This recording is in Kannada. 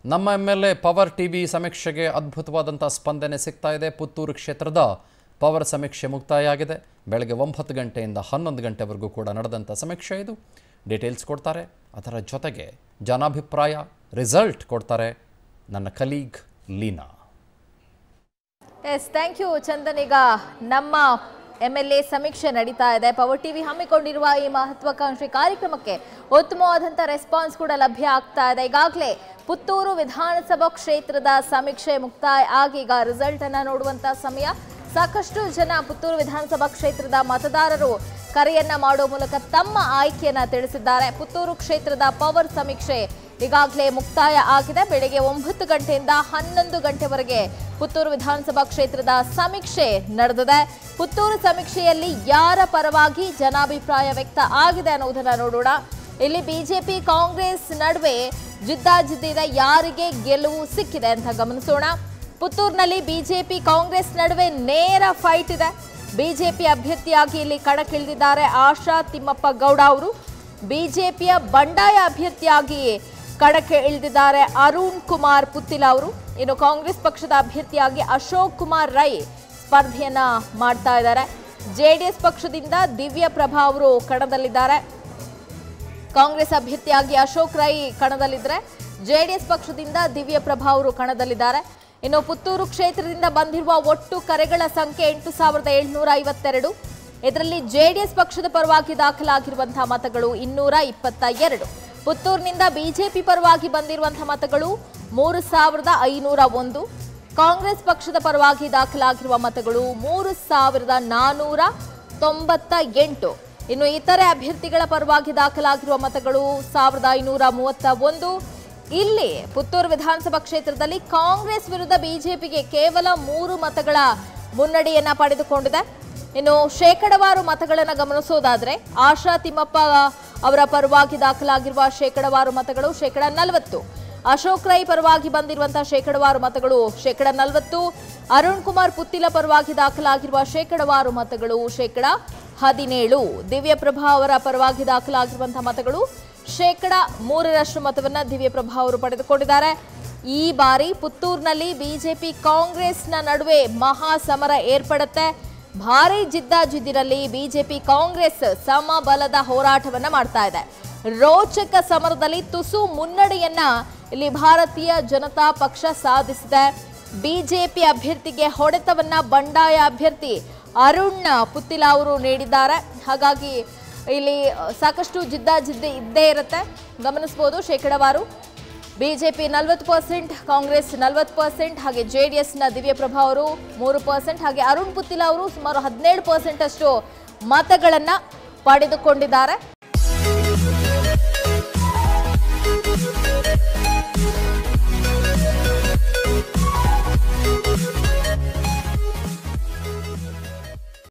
ನಮ್ಮ M L A power TV ಸಮೀಕ್ಷೆಗೆ ಅದ್ಭುತವಾದಂಥ ಸ್ಪಂದನೆ ಸಿಗ್ತಾ ಇದೆ ಪುತ್ತೂರು ಕ್ಷೇತ್ರದ ಪವರ್ ಸಮೀಕ್ಷೆ ಮುಕ್ತಾಯ ಆಗಿದೆ ಬೆಳಗ್ಗೆ ಒಂಬತ್ತು ಗಂಟೆಯಿಂದ ಹನ್ನೊಂದು ಗಂಟೆವರೆಗೂ ಕೂಡ ನಡೆದಂಥ ಸಮೀಕ್ಷೆ ಇದು ಡೀಟೇಲ್ಸ್ ಕೊಡ್ತಾರೆ ಅದರ ಜೊತೆಗೆ ಜನಾಭಿಪ್ರಾಯ ರಿಸಲ್ಟ್ ಕೊಡ್ತಾರೆ ನನ್ನ colleague Leena yes thank you Chandan ಈಗ ನಮ್ಮ ಎಮ್ ಎಲ್ ಎ ಸಮೀಕ್ಷೆ ನಡೀತಾ ಇದೆ ಪವರ್ ಟಿವಿ ಹಮ್ಮಿಕೊಂಡಿರುವ ಈ ಮಹತ್ವಾಕಾಂಕ್ಷಿ ಕಾರ್ಯಕ್ರಮಕ್ಕೆ ಉತ್ತಮವಾದಂಥ ರೆಸ್ಪಾನ್ಸ್ ಕೂಡ ಲಭ್ಯ ಆಗ್ತಾ ಇದೆ ಈಗಾಗಲೇ ಪುತ್ತೂರು ವಿಧಾನಸಭಾ ಕ್ಷೇತ್ರದ ಸಮೀಕ್ಷೆ ಮುಕ್ತಾಯ ಆಗಿ ಈಗ ರಿಸಲ್ಟ್ ಅನ್ನ ನೋಡುವಂತ ಸಮಯ ಸಾಕಷ್ಟು ಜನ ಪುತ್ತೂರು ವಿಧಾನಸಭಾ ಕ್ಷೇತ್ರದ ಮತದಾರರು ಕರೆಯನ್ನ ಮಾಡುವ ಮೂಲಕ ತಮ್ಮ ಆಯ್ಕೆಯನ್ನ ತಿಳಿಸಿದ್ದಾರೆ ಪುತ್ತೂರು ಕ್ಷೇತ್ರದ ಪವರ್ ಸಮೀಕ್ಷೆ ಈಗಾಗಲೇ ಮುಕ್ತಾಯ ಆಗಿದೆ ಬೆಳಗ್ಗೆ ಒಂಬತ್ತು ಗಂಟೆಯಿಂದ ಹನ್ನೊಂದು ಗಂಟೆವರೆಗೆ ಪುತ್ತೂರು ವಿಧಾನಸಭಾ ಕ್ಷೇತ್ರದ ಸಮೀಕ್ಷೆ ನಡೆದಿದೆ ಪುತ್ತೂರು ಸಮೀಕ್ಷೆಯಲ್ಲಿ ಯಾರ ಪರವಾಗಿ ಜನಾಭಿಪ್ರಾಯ ವ್ಯಕ್ತ ಆಗಿದೆ ಅನ್ನೋದನ್ನ ನೋಡೋಣ ಇಲ್ಲಿ ಬಿಜೆಪಿ ಕಾಂಗ್ರೆಸ್ ನಡುವೆ ಜಿದ್ದಾಜಿದ್ದಿದೆ ಯಾರಿಗೆ ಗೆಲುವು ಸಿಕ್ಕಿದೆ ಅಂತ ಗಮನಿಸೋಣ ಪುತ್ತೂರಿನಲ್ಲಿ ಬಿಜೆಪಿ ಕಾಂಗ್ರೆಸ್ ನಡುವೆ ನೇರ ಫೈಟ್ ಇದೆ ಬಿಜೆಪಿ ಅಭ್ಯರ್ಥಿಯಾಗಿ ಇಲ್ಲಿ ಕಣಕ್ಕಿಳಿದಿದ್ದಾರೆ ಆಶಾ ತಿಮ್ಮಪ್ಪ ಗೌಡ ಅವರು ಬಿಜೆಪಿಯ ಬಂಡಾಯ ಅಭ್ಯರ್ಥಿಯಾಗಿ ಕಣಕ್ಕೆ ಇಳಿದಿದ್ದಾರೆ ಅರುಣ್ ಕುಮಾರ್ ಪುತ್ತಿಲ ಅವರು ಇನ್ನು ಕಾಂಗ್ರೆಸ್ ಪಕ್ಷದ ಅಭ್ಯರ್ಥಿಯಾಗಿ ಅಶೋಕ್ ಕುಮಾರ್ ರೈ ಸ್ಪರ್ಧೆಯನ್ನ ಮಾಡ್ತಾ ಇದ್ದಾರೆ ಜೆಡಿಎಸ್ ಪಕ್ಷದಿಂದ ದಿವ್ಯ ಪ್ರಭಾ ಅವರು ಕಣದಲ್ಲಿದ್ದಾರೆ ಕಾಂಗ್ರೆಸ್ ಅಭ್ಯರ್ಥಿಯಾಗಿ ಅಶೋಕ್ ರೈ ಕಣದಲ್ಲಿದ್ದರೆ ಜೆಡಿಎಸ್ ಪಕ್ಷದಿಂದ ದಿವ್ಯ ಪ್ರಭಾ ಅವರು ಕಣದಲ್ಲಿದ್ದಾರೆ ಇನ್ನು ಪುತ್ತೂರು ಕ್ಷೇತ್ರದಿಂದ ಬಂದಿರುವ ಒಟ್ಟು ಕರೆಗಳ ಸಂಖ್ಯೆ ಎಂಟು ಸಾವಿರದ ಏಳ್ನೂರ ಐವತ್ತೆರಡು ಇದರಲ್ಲಿ ಜೆಡಿಎಸ್ ಪಕ್ಷದ ಪರವಾಗಿ ದಾಖಲಾಗಿರುವಂತಹ ಮತಗಳು ಇನ್ನೂರ ಇಪ್ಪತ್ತ ಎರಡು ಪುತ್ತೂರಿನಿಂದ ಬಿಜೆಪಿ ಪರವಾಗಿ ಬಂದಿರುವಂತಹ ಮತಗಳು ಮೂರು ಸಾವಿರದ ಐನೂರ ಒಂದು ಕಾಂಗ್ರೆಸ್ ಪಕ್ಷದ ಪರವಾಗಿ ದಾಖಲಾಗಿರುವ ಮತಗಳು ಮೂರು ಸಾವಿರದ ನಾನೂರ ತೊಂಬತ್ತ ಎಂಟು ಇನ್ನು ಇತರೆ ಅಭ್ಯರ್ಥಿಗಳ ಪರವಾಗಿ ದಾಖಲಾಗಿರುವ ಮತಗಳು ಸಾವಿರದ ಐನೂರ ಮೂವತ್ತ ಒಂದು ಇಲ್ಲಿ ಪುತ್ತೂರು ವಿಧಾನಸಭಾ ಕ್ಷೇತ್ರದಲ್ಲಿ ಕಾಂಗ್ರೆಸ್ ವಿರುದ್ಧ ಬಿಜೆಪಿಗೆ ಕೇವಲ ಮೂರು ಮತಗಳ ಮುನ್ನಡೆಯನ್ನ ಪಡೆದುಕೊಂಡಿದೆ ಇನ್ನು ಶೇಕಡವಾರು ಮತಗಳನ್ನು ಗಮನಿಸೋದಾದ್ರೆ ಆಶಾ ತಿಮ್ಮಪ್ಪ ಅವರ ಪರವಾಗಿ ದಾಖಲಾಗಿರುವ ಶೇಕಡವಾರು ಮತಗಳು ಶೇಕಡ ನಲವತ್ತು ಅಶೋಕ್ ರೈ ಪರವಾಗಿ ಬಂದಿರುವಂತಹ ಶೇಕಡವಾರು ಮತಗಳು ಶೇಕಡ ನಲವತ್ತು ಅರುಣ್ ಕುಮಾರ್ ಪುತ್ತಿಲ ಪರವಾಗಿ ದಾಖಲಾಗಿರುವ ಶೇಕಡವಾರು ಮತಗಳು ಶೇಕಡ ಹದಿನೇಳು ದಿವ್ಯಪ್ರಭಾ ಅವರ ಪರವಾಗಿ ದಾಖಲಾಗಿರುವಂತಹ ಮತಗಳು ಶೇಕಡ ಮೂರರಷ್ಟು ಮತವನ್ನ ದಿವ್ಯಪ್ರಭಾ ಅವರು ಪಡೆದುಕೊಂಡಿದ್ದಾರೆ ಈ ಬಾರಿ ಪುತ್ತೂರಿನಲ್ಲಿ ಬಿಜೆಪಿ ಕಾಂಗ್ರೆಸ್ನ ನಡುವೆ ಮಹಾ ಸಮರ ಏರ್ಪಡುತ್ತೆ ಭಾರಿ ಜಿದ್ದಾಜಿದ್ದಿನಲ್ಲಿ ಬಿಜೆಪಿ ಕಾಂಗ್ರೆಸ್ ಸಮಬಲದ ಹೋರಾಟವನ್ನ ಮಾಡ್ತಾ ಇದೆ ರೋಚಕ ಸಮರದಲ್ಲಿ ತುಸು ಮುನ್ನಡೆಯನ್ನ ಇಲ್ಲಿ ಭಾರತೀಯ ಜನತಾ ಪಕ್ಷ ಸಾಧಿಸಿದೆ ಬಿಜೆಪಿ ಅಭ್ಯರ್ಥಿಗೆ ಹೊಡೆತವನ್ನ ಬಂಡಾಯ ಅಭ್ಯರ್ಥಿ ಅರುಣ್ ಪುತ್ತಿಲ ಅವರು ನೀಡಿದ್ದಾರೆ ಹಾಗಾಗಿ ಇಲ್ಲಿ ಸಾಕಷ್ಟು ಜಿದ್ದಾಜಿದ್ದೆ ಇದ್ದೇ ಇರುತ್ತೆ ಗಮನಿಸಬಹುದು ಶೇಕಡವಾರು ಬಿಜೆಪಿ ನಲವತ್ತು ಪರ್ಸೆಂಟ್ ಕಾಂಗ್ರೆಸ್ ನಲವತ್ತು ಪರ್ಸೆಂಟ್ ಹಾಗೆ ಜೆ ಡಿ ಎಸ್ನ ದಿವ್ಯಪ್ರಭಾ ಅವರು ಮೂರು ಪರ್ಸೆಂಟ್ ಹಾಗೆ ಅರುಣ್ ಪುತ್ತಿಲ ಅವರು ಸುಮಾರು ಹದಿನೇಳು ಪರ್ಸೆಂಟ್ ಅಷ್ಟು ಮತಗಳನ್ನು ಪಡೆದುಕೊಂಡಿದ್ದಾರೆ